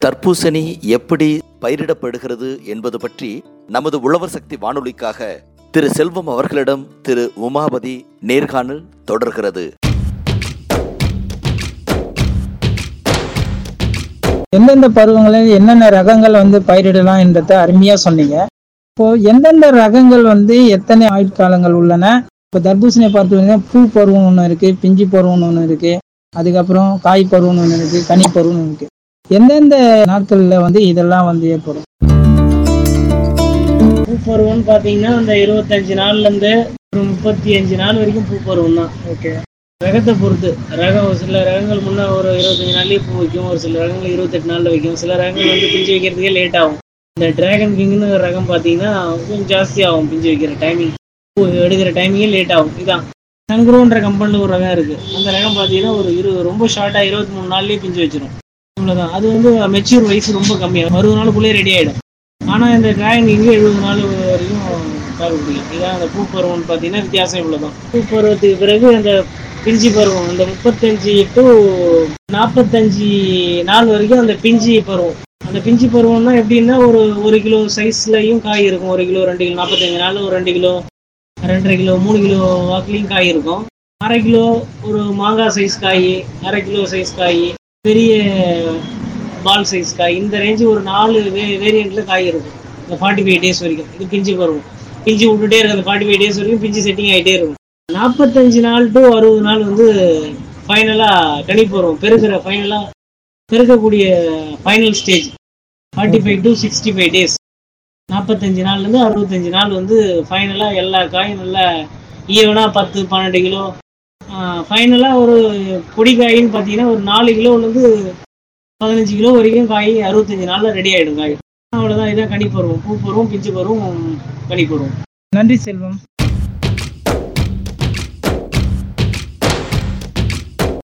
தர்பூசணி எப்படி பயிரிடப்படுகிறது என்பது பற்றி நமது உழவர் சக்தி வானொலிக்காக திரு செல்வம் அவர்களிடம் திரு உமாபதி நேர்காணல் தொடர்கிறது எந்தெந்த பருவங்களில் என்னென்ன ரகங்கள் வந்து பயிரிடலாம் என்றதை அருமையா சொன்னீங்க இப்போ எந்தெந்த ரகங்கள் வந்து எத்தனை ஆயுட்காலங்கள் உள்ளன இப்போ தர்பூசணியை பார்த்தீங்கன்னா பூ பருவம் ஒன்று இருக்கு பிஞ்சு பருவம் ஒன்று இருக்கு அதுக்கப்புறம் காய் பருவம் ஒன்று இருக்கு கனி பருவம் இருக்கு எந்தெந்த நாட்கள்ல வந்து இதெல்லாம் வந்து ஏற்படும் பூ பருவம்னு பார்த்தீங்கன்னா அந்த இருபத்தஞ்சு நாள்ல இருந்து ஒரு முப்பத்தி அஞ்சு நாள் வரைக்கும் பூ பருவம் தான் ஓகே ரகத்தை பொறுத்து ரகம் ஒரு சில ரகங்கள் முன்னே ஒரு இருபத்தஞ்சு நாள்லயே பூ வைக்கும் ஒரு சில ரகங்கள் இருபத்தெட்டு நாள்ல வைக்கும் சில ரகங்கள் வந்து பிஞ்சு வைக்கிறதுக்கே லேட் ஆகும் இந்த டிராகன் கிங்னு ஒரு ரகம் பார்த்தீங்கன்னா கொஞ்சம் ஜாஸ்தி ஆகும் பிஞ்சு வைக்கிற டைமிங் பூ எடுக்கிற டைமிங்கே லேட் ஆகும் இதான் சங்குரோன்ற கம்பெனியில் ஒரு ரகம் இருக்கு அந்த ரகம் பார்த்தீங்கன்னா ஒரு இரு ரொம்ப ஷார்ட்டாக இருபத்தி மூணு நாள்லயே பிஞ்சு வச்சிரும் இவ்வளோதான் அது வந்து மெச்சூர் வயசு ரொம்ப கம்மியாகும் அறுபது நாளுக்குள்ளேயே ரெடி ஆகிடும் ஆனால் இந்த டிராகன் இங்கே எழுபது நாள் வரைக்கும் தாக்கு பிடிக்கும் இதான் அந்த பூ பருவம்னு பார்த்தீங்கன்னா வித்தியாசம் இவ்வளோதான் பூ பருவத்துக்கு பிறகு அந்த பிஞ்சி பருவம் அந்த முப்பத்தஞ்சு டு நாற்பத்தஞ்சு நாள் வரைக்கும் அந்த பிஞ்சி பருவம் அந்த பிஞ்சி பருவம்னா எப்படின்னா ஒரு ஒரு கிலோ சைஸ்லையும் காய் இருக்கும் ஒரு கிலோ ரெண்டு கிலோ நாற்பத்தஞ்சு நாள் ஒரு ரெண்டு கிலோ ரெண்டரை கிலோ மூணு கிலோ வாக்குலையும் காய் இருக்கும் அரை கிலோ ஒரு மாங்காய் சைஸ் காய் அரை கிலோ சைஸ் காய் பெரிய பால் சைஸ் காய் இந்த ரேஞ்சு ஒரு நாலு வே வேரியண்ட்ல காய் இருக்கும் இந்த ஃபார்ட்டி ஃபைவ் டேஸ் வரைக்கும் இது பிஞ்சு பருவம் பிஞ்சு விட்டுட்டே இருக்கு அந்த ஃபார்ட்டி ஃபைவ் டேஸ் வரைக்கும் பிஞ்சு செட்டிங் ஆகிட்டே இருக்கும் நாற்பத்தஞ்சு நாள் டு அறுபது நாள் வந்து ஃபைனலாக கனி பருவம் பெருக்கிற ஃபைனலாக பெருக்கக்கூடிய final stage forty five to sixty five days நாற்பத்தஞ்சு நாள்லேருந்து அறுபத்தஞ்சு நாள் வந்து ஃபைனலாக எல்லா காயும் நல்லா ஈவனாக பத்து பன்னெண்டு கிலோ ஃபைனலாக ஒரு பொடி காயின்னு பார்த்தீங்கன்னா ஒரு நாலு கிலோலேருந்து பதினஞ்சு கிலோ வரைக்கும் காய் அறுபத்தஞ்சு நாளில் ரெடி ஆகிடும் காய் அவ்வளோதான் இதான் கனி பருவம் பூ பருவம் பிஞ்சு பருவம் கனி பருவம் நன்றி செல்வம்